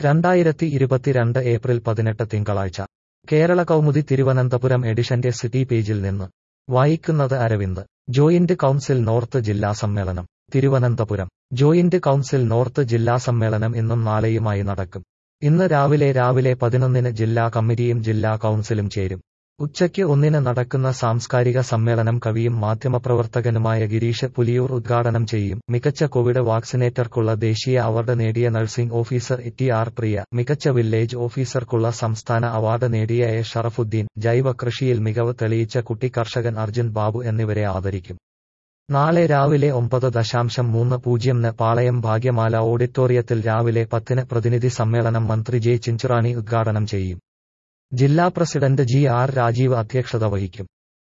രണ്ടായിരത്തി ഇരുപത്തിരണ്ട് ഏപ്രിൽ പതിനെട്ട് തിങ്കളാഴ്ച കേരള കൗമുദി തിരുവനന്തപുരം എഡിഷന്റെ സിറ്റി പേജിൽ നിന്ന് വായിക്കുന്നത് അരവിന്ദ് ജോയിന്റ് കൗൺസിൽ നോർത്ത് ജില്ലാ സമ്മേളനം തിരുവനന്തപുരം ജോയിന്റ് കൗൺസിൽ നോർത്ത് ജില്ലാ സമ്മേളനം ഇന്നും നാളെയുമായി നടക്കും ഇന്ന് രാവിലെ രാവിലെ പതിനൊന്നിന് ജില്ലാ കമ്മിറ്റിയും ജില്ലാ കൗൺസിലും ചേരും ഉച്ചയ്ക്ക് ഒന്നിന് നടക്കുന്ന സാംസ്കാരിക സമ്മേളനം കവിയും മാധ്യമപ്രവർത്തകനുമായ ഗിരീഷ് പുലിയൂർ ഉദ്ഘാടനം ചെയ്യും മികച്ച കോവിഡ് വാക്സിനേറ്റർക്കുള്ള ദേശീയ അവാർഡ് നേടിയ nursing officer T R Priya മികച്ച വില്ലേജ് ഓഫീസർക്കുള്ള സംസ്ഥാന അവാർഡ് നേടിയ എ ഷറഫുദ്ദീൻ ജൈവ കൃഷിയിൽ മികവ് തെളിയിച്ച കുട്ടി കർഷകൻ അർജുൻ ബാബു എന്നിവരെ ആദരിക്കും നാളെ രാവിലെ ഒമ്പത് ദശാംശം മൂന്ന് പൂജ്യംന് പാളയം ഭാഗ്യമാല ഓഡിറ്റോറിയത്തിൽ രാവിലെ പത്തിന് പ്രതിനിധി സമ്മേളനം മന്ത്രി ജെ ചിഞ്ചുറാണി ഉദ്ഘാടനം ചെയ്യും ജില്ലാ പ്രസിഡന്റ് ജി ആർ രാജീവ് അധ്യക്ഷത വഹിക്കും